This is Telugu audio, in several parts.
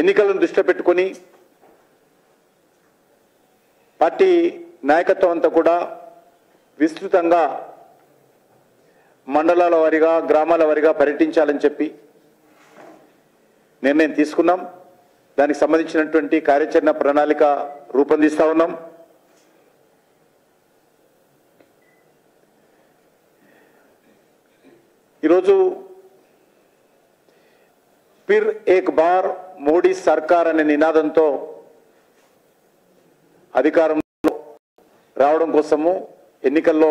ఎన్నికలను దృష్టిలో పెట్టుకొని పార్టీ నాయకత్వం అంతా కూడా విస్తృతంగా మండలాల వారీగా గ్రామాల వారీగా పర్యటించాలని చెప్పి నిర్ణయం తీసుకున్నాం దానికి సంబంధించినటువంటి కార్యాచరణ ప్రణాళిక రూపొందిస్తా ఉన్నాం ఈరోజు ఫిర్ ఏక్ బార్ మోడీ సర్కార్ అనే నినాదంతో అధికారంలో రావడం కోసము ఎన్నికల్లో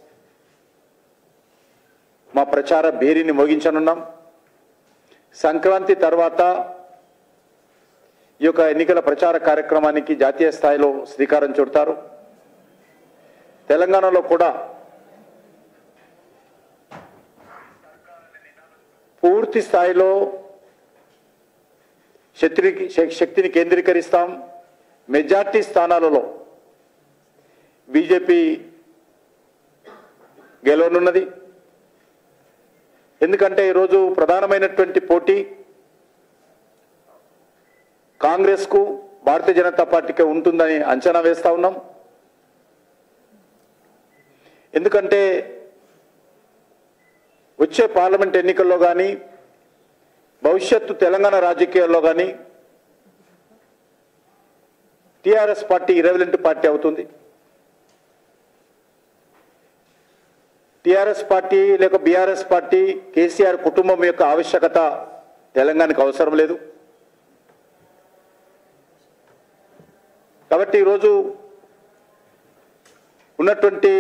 మా ప్రచార భేరీని మోగించనున్నాం సంక్రాంతి తర్వాత ఈ యొక్క ఎన్నికల ప్రచార కార్యక్రమానికి జాతీయ స్థాయిలో శ్రీకారం చుడతారు తెలంగాణలో కూడా పూర్తి స్థాయిలో శక్తిని శక్తిని కేంద్రీకరిస్తాం మెజార్టీ స్థానాలలో బీజేపీ గెలవనున్నది ఎందుకంటే ఈరోజు ప్రధానమైనటువంటి పోటీ కాంగ్రెస్కు భారతీయ జనతా పార్టీకి ఉంటుందని అంచనా వేస్తా ఉన్నాం ఎందుకంటే వచ్చే పార్లమెంట్ ఎన్నికల్లో కానీ భవిష్యత్తు తెలంగాణ రాజకీయాల్లో కానీ టీఆర్ఎస్ పార్టీ ఇరవలెంట్ పార్టీ అవుతుంది టీఆర్ఎస్ పార్టీ లేక బీఆర్ఎస్ పార్టీ కేసీఆర్ కుటుంబం యొక్క ఆవశ్యకత తెలంగాణకు అవసరం లేదు కాబట్టి ఈరోజు ఉన్నటువంటి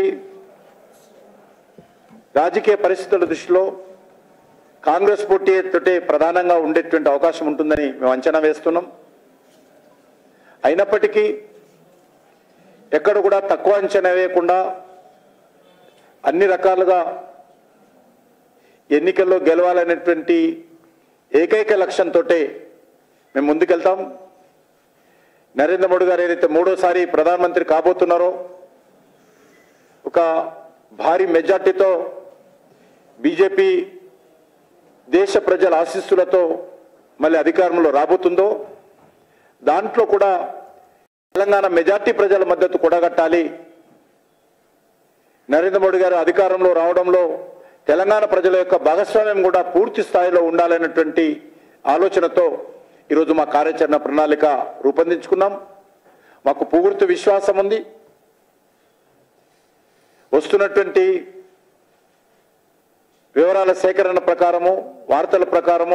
రాజకీయ పరిస్థితుల దృష్టిలో కాంగ్రెస్ పోటీ తోటే ప్రధానంగా ఉండేటువంటి అవకాశం ఉంటుందని మేము అంచనా వేస్తున్నాం అయినప్పటికీ ఎక్కడ కూడా తక్కువ అంచనా వేయకుండా అన్ని రకాలుగా ఎన్నికల్లో గెలవాలనేటువంటి ఏకైక లక్ష్యంతో మేము ముందుకెళ్తాం నరేంద్ర మోడీ గారు ఏదైతే మూడోసారి ప్రధానమంత్రి కాబోతున్నారో ఒక భారీ మెజార్టీతో బీజేపీ దేశ ప్రజల ఆశీస్సులతో మళ్ళీ అధికారంలో రాబోతుందో దాంట్లో కూడా తెలంగాణ మెజార్టీ ప్రజల మద్దతు కూడగట్టాలి నరేంద్ర మోడీ గారు అధికారంలో రావడంలో తెలంగాణ ప్రజల యొక్క భాగస్వామ్యం కూడా పూర్తి స్థాయిలో ఉండాలనేటువంటి ఆలోచనతో ఈరోజు మా కార్యాచరణ ప్రణాళిక రూపొందించుకున్నాం మాకు పూర్తి విశ్వాసం ఉంది వస్తున్నటువంటి వివరాల సేకరణ ప్రకారము వార్తల ప్రకారము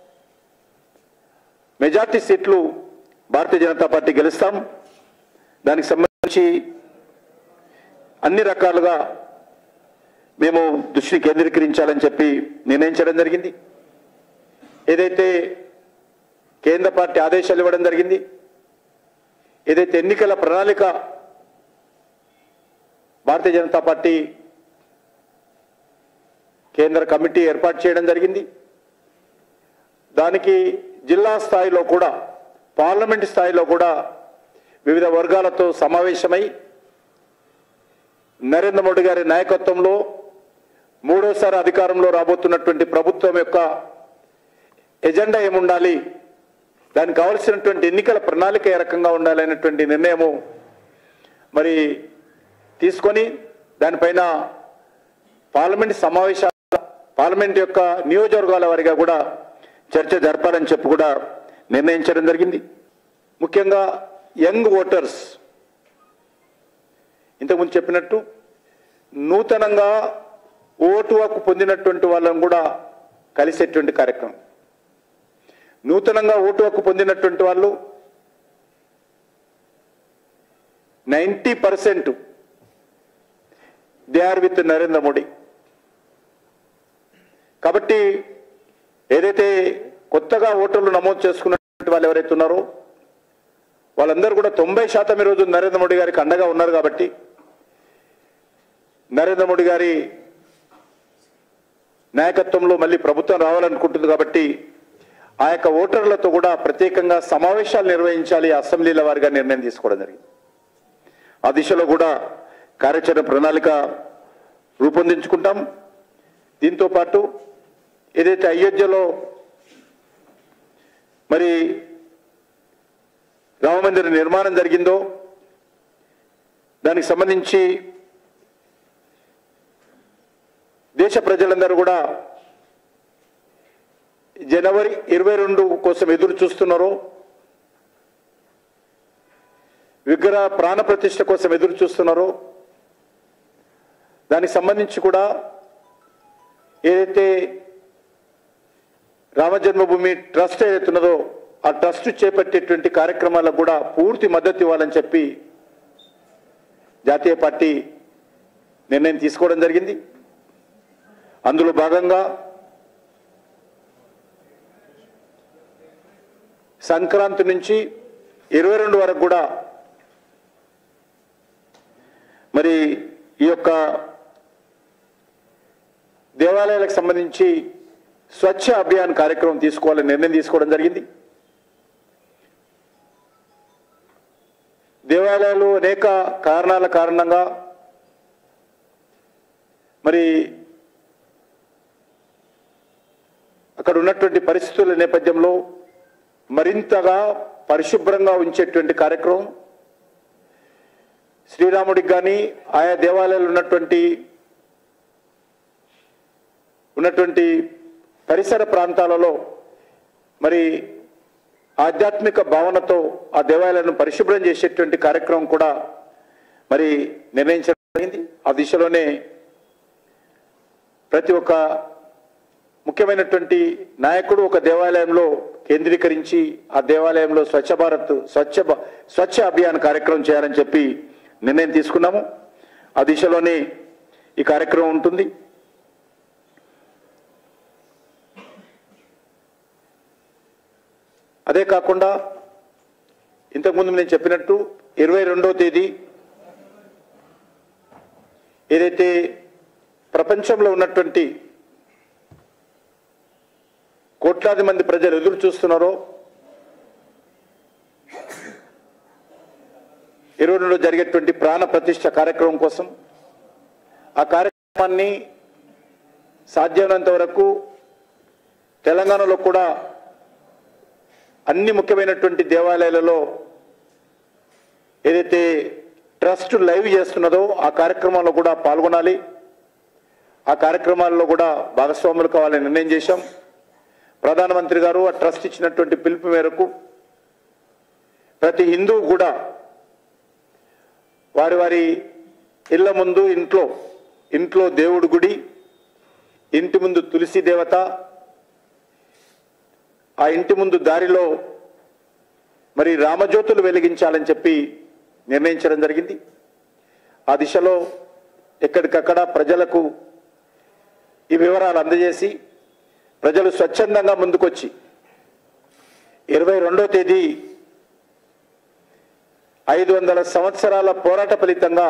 మెజార్టీ సీట్లు భారతీయ జనతా పార్టీ గెలుస్తాం దానికి సంబంధించి అన్ని రకాలుగా మేము దృష్టి కేంద్రీకరించాలని చెప్పి నిర్ణయించడం జరిగింది ఏదైతే కేంద్ర పార్టీ ఆదేశాలు ఇవ్వడం జరిగింది ఏదైతే ఎన్నికల ప్రణాళిక భారతీయ జనతా పార్టీ కేంద్ర కమిటీ ఏర్పాటు చేయడం జరిగింది దానికి జిల్లా స్థాయిలో కూడా పార్లమెంట్ స్థాయిలో కూడా వివిధ వర్గాలతో సమావేశమై నరేంద్ర మోడీ గారి నాయకత్వంలో మూడోసారి అధికారంలో రాబోతున్నటువంటి ప్రభుత్వం యొక్క ఎజెండా ఏముండాలి దానికి కావలసినటువంటి ఎన్నికల ప్రణాళిక ఏ రకంగా ఉండాలి అనేటువంటి నిర్ణయము మరి తీసుకొని దానిపైన పార్లమెంట్ సమావేశాల పార్లమెంట్ యొక్క నియోజకవర్గాల వారిగా కూడా చర్చ జరపాలని చెప్పి కూడా నిర్ణయించడం జరిగింది ముఖ్యంగా యంగ్ ఓటర్స్ ఇంతకుముందు చెప్పినట్టు నూతనంగా ఓటు హక్కు పొందినటువంటి వాళ్ళని కూడా కలిసేటువంటి కార్యక్రమం నూతనంగా ఓటు హక్కు పొందినటువంటి వాళ్ళు ninety percent they are with Narendra Modi కాబట్టి ఏదైతే కొత్తగా ఓటర్లు నమోదు చేసుకున్నటువంటి వాళ్ళు ఎవరైతే ఉన్నారో వాళ్ళందరూ కూడా తొంభై శాతం ఈరోజు నరేంద్ర మోడీ గారికి అండగా ఉన్నారు కాబట్టి నరేంద్ర మోడీ గారి నాయకత్వంలో మళ్ళీ ప్రభుత్వం రావాలనుకుంటుంది కాబట్టి ఆ యొక్క ఓటర్లతో కూడా ప్రత్యేకంగా సమావేశాలు నిర్వహించాలి అసెంబ్లీల వారిగా నిర్ణయం తీసుకోవడం జరిగింది ఆ దిశలో కూడా కార్యాచరణ ప్రణాళిక రూపొందించుకుంటాం దీంతో పాటు ఏదైతే అయోధ్యలో మరి రామమందిర నిర్మాణం జరిగిందో దానికి సంబంధించి దేశ ప్రజలందరూ కూడా జనవరి ఇరవై రెండు కోసం ఎదురు చూస్తున్నారో విగ్రహ ప్రాణ ప్రతిష్ఠ కోసం ఎదురు చూస్తున్నారో దానికి సంబంధించి కూడా ఏదైతే రామజన్మభూమి ట్రస్ట్ ఏదైతే ఉన్నదో ఆ ట్రస్ట్ చేపట్టేటువంటి కార్యక్రమాలకు కూడా పూర్తి మద్దతు ఇవ్వాలని చెప్పి జాతీయ పార్టీ నిర్ణయం తీసుకోవడం జరిగింది అందులో భాగంగా సంక్రాంతి నుంచి ఇరవై రెండు వరకు కూడా మరి ఈ యొక్క దేవాలయాలకు సంబంధించి స్వచ్ఛ అభియాన్ కార్యక్రమం తీసుకోవాలని నిర్ణయం తీసుకోవడం జరిగింది దేవాలయాలు అనేక కారణాల కారణంగా మరి అక్కడ ఉన్నటువంటి పరిస్థితుల నేపథ్యంలో మరింతగా పరిశుభ్రంగా ఉంచేటువంటి కార్యక్రమం శ్రీరాముడికి కానీ ఆయా దేవాలయాలు ఉన్నటువంటి ఉన్నటువంటి పరిసర ప్రాంతాలలో మరి ఆధ్యాత్మిక భావనతో ఆ దేవాలయాలను పరిశుభ్రం చేసేటువంటి కార్యక్రమం కూడా మరి నిర్ణయించడం జరిగింది ఆ దిశలోనే ప్రతి ఒక్క ముఖ్యమైనటువంటి నాయకుడు ఒక దేవాలయంలో కేంద్రీకరించి ఆ దేవాలయంలో స్వచ్ఛ భారత్ స్వచ్ఛ భ- స్వచ్ఛ అభియాన్ కార్యక్రమం చేయాలని చెప్పి నిర్ణయం తీసుకున్నాము ఆ దిశలోనే ఈ కార్యక్రమం ఉంటుంది అదే కాకుండా ఇంతకుముందు నేను చెప్పినట్టు ఇరవై రెండవ తేదీ ఏదైతే ప్రపంచంలో ఉన్నటువంటి కోట్లాది మంది ప్రజలు ఎదురు చూస్తున్నారో ఇరవై రెండులో జరిగేటువంటి ప్రాణ ప్రతిష్ఠ కార్యక్రమం కోసం ఆ కార్యక్రమాన్ని సాధ్యమైనంత వరకు తెలంగాణలో కూడా అన్ని ముఖ్యమైనటువంటి దేవాలయాలలో ఏదైతే ట్రస్ట్ లైవ్ చేస్తున్నదో ఆ కార్యక్రమాల్లో కూడా పాల్గొనాలి ఆ కార్యక్రమాల్లో కూడా భాగస్వాములు కావాలని నిర్ణయం చేశాం ప్రధానమంత్రి గారు ఆ ట్రస్ట్ ఇచ్చినటువంటి పిలుపు మేరకు ప్రతి హిందువు కూడా వారి వారి ఇళ్ల ముందు ఇంట్లో ఇంట్లో దేవుడి గుడి ఇంటి ముందు తులసి దేవత ఆ ఇంటి ముందు దారిలో మరి రామజ్యోతులు వెలిగించాలని చెప్పి నిర్ణయించడం జరిగింది ఆ దిశలో ఎక్కడికక్కడ ప్రజలకు ఈ వివరాలు అందజేసి ప్రజలు స్వచ్ఛందంగా ముందుకొచ్చి ఇరవై రెండో తేదీ ఐదు వందల సంవత్సరాల పోరాట ఫలితంగా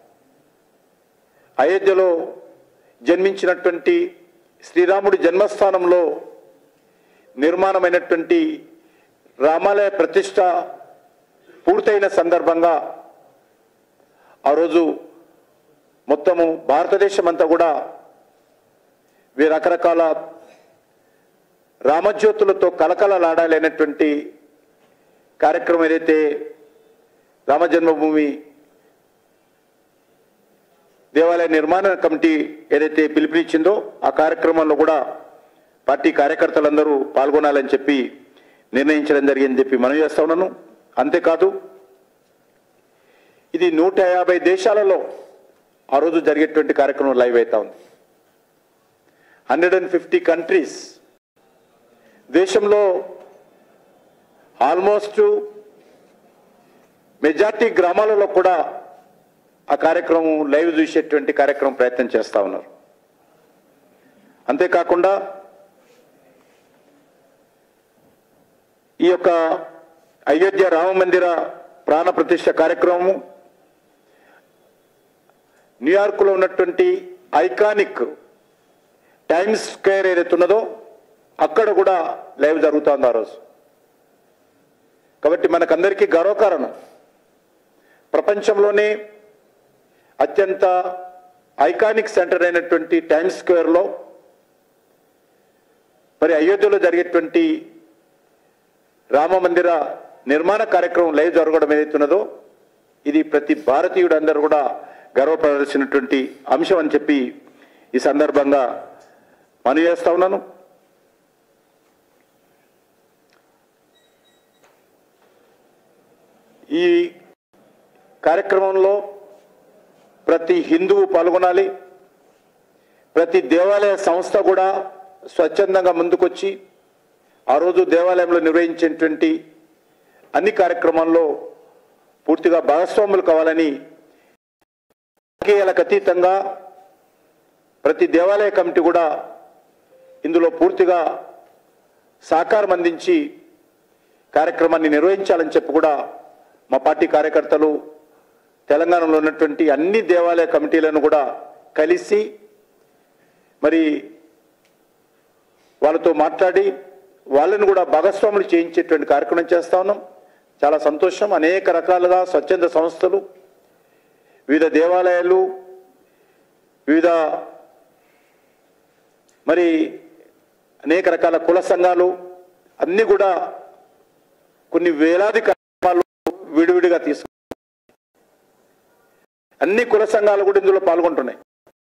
అయోధ్యలో జన్మించినటువంటి శ్రీరాముడి జన్మస్థానంలో నిర్మాణమైనటువంటి రామాలయ ప్రతిష్ట పూర్తయిన సందర్భంగా ఆ రోజు మొత్తము భారతదేశం అంతా కూడా వీ రకరకాల రామజ్యోతులతో కలకలలాడాలి అనేటువంటి కార్యక్రమం ఏదైతే రామజన్మభూమి దేవాలయ నిర్మాణ కమిటీ ఏదైతే పిలుపునిచ్చిందో ఆ కార్యక్రమంలో కూడా పార్టీ కార్యకర్తలందరూ పాల్గొనాలని చెప్పి నిర్ణయించడం జరిగిందని చెప్పి మనం చేస్తా ఉన్నాను అంతేకాదు ఇది నూట యాభై దేశాలలో ఆ రోజు జరిగేటువంటి కార్యక్రమం లైవ్ అవుతా ఉంది హండ్రెడ్ అండ్ ఫిఫ్టీ కంట్రీస్ దేశంలో ఆల్మోస్ట్ మెజార్టీ గ్రామాలలో కూడా ఆ కార్యక్రమం లైవ్ చూసేటువంటి కార్యక్రమం ప్రయత్నం చేస్తా ఉన్నారు అంతేకాకుండా ఈ యొక్క అయోధ్య రామ మందిర ప్రాణ ప్రతిష్ఠ కార్యక్రమము న్యూయార్క్లో ఉన్నటువంటి ఐకానిక్ టైమ్స్ స్క్వేర్ ఏదైతే ఉన్నదో అక్కడ కూడా లైవ్ జరుగుతోంది ఆ రోజు కాబట్టి మనకందరికీ గర్వకారణం ప్రపంచంలోనే అత్యంత ఐకానిక్ సెంటర్ అయినటువంటి టైమ్స్ స్క్వేర్లో మరి అయోధ్యలో జరిగేటువంటి రామ మందిర నిర్మాణ కార్యక్రమం లైవ్ జరగడం ఏదైతున్నదో ఇది ప్రతి భారతీయుడు అందరూ కూడా గర్వపడాల్సినటువంటి అంశం అని చెప్పి ఈ సందర్భంగా మనవి చేస్తా ఉన్నాను ఈ కార్యక్రమంలో ప్రతి హిందువు పాల్గొనాలి ప్రతి దేవాలయ సంస్థ కూడా స్వచ్ఛందంగా ముందుకొచ్చి ఆ రోజు దేవాలయంలో నిర్వహించేటువంటి అన్ని కార్యక్రమాల్లో పూర్తిగా భాగస్వాములు కావాలని రాజకీయాలకు అతీతంగా ప్రతి దేవాలయ కమిటీ కూడా ఇందులో పూర్తిగా సహకారం అందించి కార్యక్రమాన్ని నిర్వహించాలని చెప్పి కూడా మా పార్టీ కార్యకర్తలు తెలంగాణలో ఉన్నటువంటి అన్ని దేవాలయ కమిటీలను కూడా కలిసి మరి వాళ్ళతో మాట్లాడి వాళ్ళని కూడా భాగస్వాములు చేయించేటువంటి కార్యక్రమం చేస్తా ఉన్నాం చాలా సంతోషం అనేక రకాలుగా స్వచ్ఛంద సంస్థలు వివిధ దేవాలయాలు వివిధ మరి అనేక రకాల కుల సంఘాలు అన్నీ కూడా కొన్ని వేలాది కార్యక్రమాలు విడివిడిగా తీసుకు అన్ని కుల సంఘాలు కూడా ఇందులో పాల్గొంటున్నాయి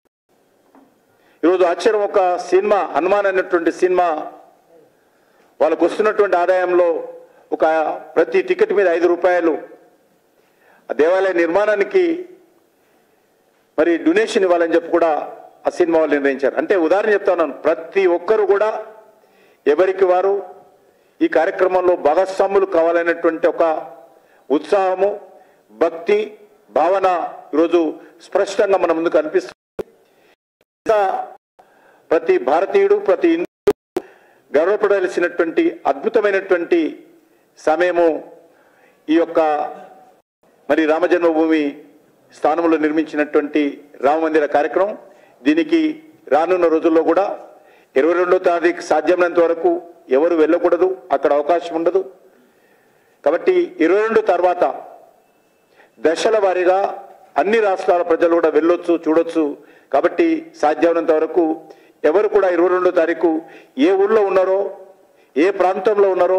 ఈరోజు ఆశ్చర్యం ఒక సినిమా హనుమాన్ అనేటువంటి సినిమా వాళ్ళకు వస్తున్నటువంటి ఆదాయంలో ఒక ప్రతి టికెట్ మీద ఐదు రూపాయలు ఆ దేవాలయ నిర్మాణానికి మరి డొనేషన్ ఇవ్వాలని చెప్పి కూడా ఆ సినిమా వాళ్ళు నిర్ణయించారు అంటే ఉదాహరణ చెప్తా ఉన్నాను ప్రతి ఒక్కరు కూడా ఎవరికి వారు ఈ కార్యక్రమంలో భాగస్వాములు కావాలనేటువంటి ఒక ఉత్సాహము భక్తి భావన ఈరోజు స్పష్టంగా మన ముందుకు అనిపిస్తుంది ఇంకా ప్రతి భారతీయుడు ప్రతి హిందూ గర్వపడాల్సినటువంటి అద్భుతమైనటువంటి సమయము ఈ యొక్క మరి రామజన్మభూమి స్థానంలో నిర్మించినటువంటి రామ మందిర కార్యక్రమం దీనికి రానున్న రోజుల్లో కూడా ఇరవై రెండో తారీఖు సాధ్యమైనంత వరకు ఎవరు వెళ్ళకూడదు అక్కడ అవకాశం ఉండదు కాబట్టి ఇరవై రెండు తర్వాత దశల వారీగా అన్ని రాష్ట్రాల ప్రజలు కూడా వెళ్ళొచ్చు చూడొచ్చు కాబట్టి సాధ్యమైనంత వరకు ఎవరు కూడా ఇరవై రెండో తారీఖు ఏ ఊళ్ళో ఉన్నారో ఏ ప్రాంతంలో ఉన్నారో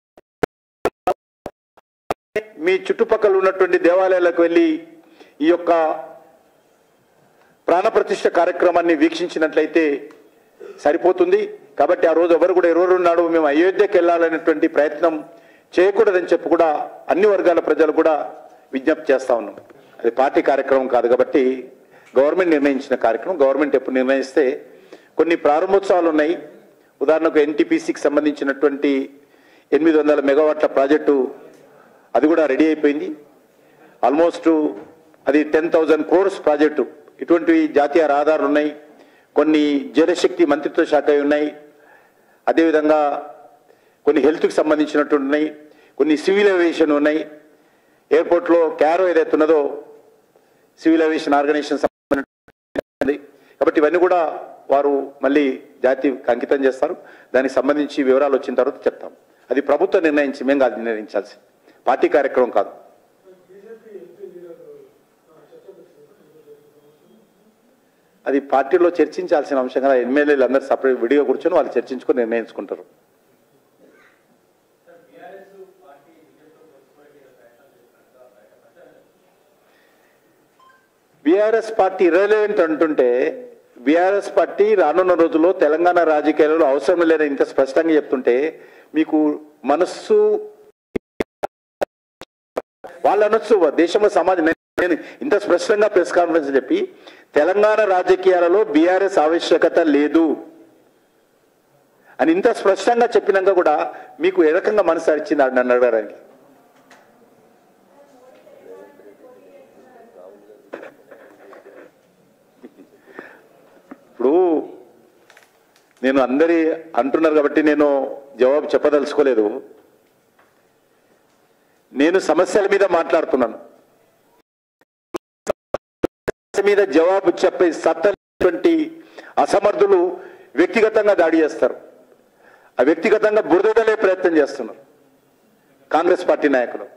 మీ చుట్టుపక్కల ఉన్నటువంటి దేవాలయాలకు వెళ్ళి ఈ యొక్క ప్రాణప్రతిష్ఠ కార్యక్రమాన్ని వీక్షించినట్లయితే సరిపోతుంది కాబట్టి ఆ రోజు ఎవరు కూడా ఇరవై రెండు నాడు మేము అయోధ్యకి వెళ్ళాలనేటువంటి ప్రయత్నం చేయకూడదని చెప్పి కూడా అన్ని వర్గాల ప్రజలు కూడా విజ్ఞప్తి చేస్తా ఉన్నాం అది పార్టీ కార్యక్రమం కాదు కాబట్టి గవర్నమెంట్ నిర్ణయించిన కార్యక్రమం గవర్నమెంట్ ఎప్పుడు నిర్ణయిస్తే కొన్ని ప్రారంభోత్సవాలు ఉన్నాయి ఉదాహరణకు ఎన్టీపీసీకి సంబంధించినటువంటి ఎనిమిది వందల మెగావాట్ల ప్రాజెక్టు అది కూడా రెడీ అయిపోయింది ఆల్మోస్ట్ అది టెన్ థౌజండ్ క్రోర్స్ ప్రాజెక్టు ఇటువంటివి జాతీయ రహదారులు ఉన్నాయి కొన్ని జలశక్తి మంత్రిత్వ శాఖ ఉన్నాయి అదేవిధంగా కొన్ని హెల్త్కి సంబంధించినటువంటి ఉన్నాయి కొన్ని సివిల్ ఏవియేషన్ ఉన్నాయి ఎయిర్పోర్ట్లో క్యారో ఏదైతే ఉన్నదో సివిల్ ఏవియేషన్ ఆర్గనైజేషన్ సంబంధించి కాబట్టి ఇవన్నీ కూడా వారు మళ్ళీ జాతికి అంకితం చేస్తారు దానికి సంబంధించి వివరాలు వచ్చిన తర్వాత చెప్తాం అది ప్రభుత్వం నిర్ణయించి మేము కాదు నిర్ణయించాల్సి పార్టీ కార్యక్రమం కాదు అది పార్టీలో చర్చించాల్సిన అంశం కదా ఎమ్మెల్యేలు అందరూ సపరేట్ విడిగా కూర్చొని వాళ్ళు చర్చించుకొని నిర్ణయించుకుంటారు బీఆర్ఎస్ పార్టీ ఇర్రెలవెంట్ అంటుంటే బీఆర్ఎస్ పార్టీ రానున్న రోజుల్లో తెలంగాణ రాజకీయాలలో అవసరం లేదని ఇంత స్పష్టంగా చెప్తుంటే మీకు మనస్సు వాళ్ళు అనొచ్చు దేశంలో సమాజం నేను నేను ఇంత స్పష్టంగా ప్రెస్ కాన్ఫరెన్స్ చెప్పి తెలంగాణ రాజకీయాలలో బీఆర్ఎస్ ఆవశ్యకత లేదు అని ఇంత స్పష్టంగా చెప్పినాక కూడా మీకు ఏ రకంగా మనసు అరిచింది ఆడు నన్ను అడగడానికి ఇప్పుడు నేను అందరి అంటున్నారు కాబట్టి నేను జవాబు చెప్పదలుచుకోలేదు నేను సమస్యల మీద మాట్లాడుతున్నాను సమస్య మీద జవాబు చెప్పే సత్తటువంటి అసమర్థులు వ్యక్తిగతంగా దాడి చేస్తారు ఆ వ్యక్తిగతంగా బురదలే ప్రయత్నం చేస్తున్నారు కాంగ్రెస్ పార్టీ నాయకులు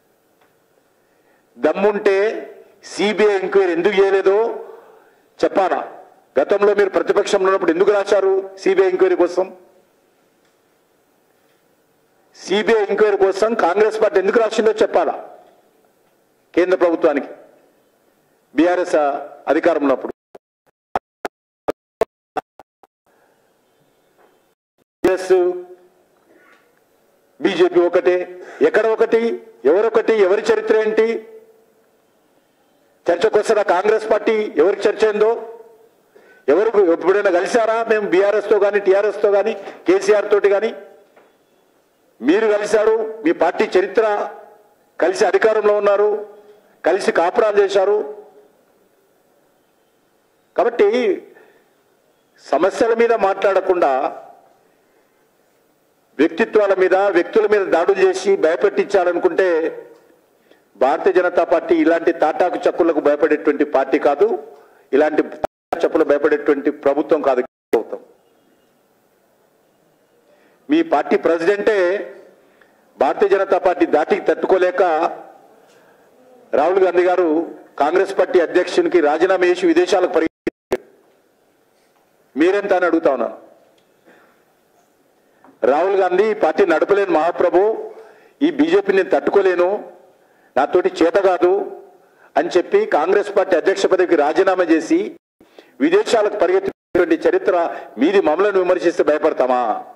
దమ్ముంటే సిబిఐ ఎంక్వైరీ ఎందుకు చేయలేదో చెప్పాలా గతంలో మీరు ప్రతిపక్షంలో ఉన్నప్పుడు ఎందుకు రాశారు సిబిఐ ఎంక్వైరీ కోసం సిబిఐ ఎంక్వైరీ కోసం కాంగ్రెస్ పార్టీ ఎందుకు రాసిందో చెప్పాలా కేంద్ర ప్రభుత్వానికి బీఆర్ఎస్ అధికారం ఉన్నప్పుడు కాంగ్రెస్ బీజేపీ ఒకటే ఎక్కడ ఒకటి ఎవరొకటి ఎవరి చరిత్ర ఏంటి చర్చకు వస్తున్న కాంగ్రెస్ పార్టీ ఎవరికి చర్చ ఏందో ఎవరు ఎప్పుడైనా కలిశారా మేము బీఆర్ఎస్తో కానీ టీఆర్ఎస్తో కానీ కేసీఆర్ తోటి కానీ మీరు కలిశారు మీ పార్టీ చరిత్ర కలిసి అధికారంలో ఉన్నారు కలిసి కాపురాలు చేశారు కాబట్టి సమస్యల మీద మాట్లాడకుండా వ్యక్తిత్వాల మీద వ్యక్తుల మీద దాడులు చేసి భయపెట్టించాలనుకుంటే భారతీయ జనతా పార్టీ ఇలాంటి తాటాకు చక్కులకు భయపడేటువంటి పార్టీ కాదు ఇలాంటి తాటాకు చప్పులు భయపడేటువంటి ప్రభుత్వం కాదు ప్రభుత్వం మీ పార్టీ ప్రెసిడెంటే భారతీయ జనతా పార్టీ దాటికి తట్టుకోలేక రాహుల్ గాంధీ గారు కాంగ్రెస్ పార్టీ అధ్యక్షునికి రాజీనామా చేసి విదేశాలకు పరిగె మీరెంత అని అడుగుతా ఉన్నాను రాహుల్ గాంధీ ఈ పార్టీ నడపలేను మహాప్రభు ఈ బీజేపీని నేను తట్టుకోలేను నాతోటి చేత కాదు అని చెప్పి కాంగ్రెస్ పార్టీ అధ్యక్ష పదవికి రాజీనామా చేసి విదేశాలకు పరిగెత్తినటువంటి చరిత్ర మీది మమ్మల్ని విమర్శిస్తే భయపడతామా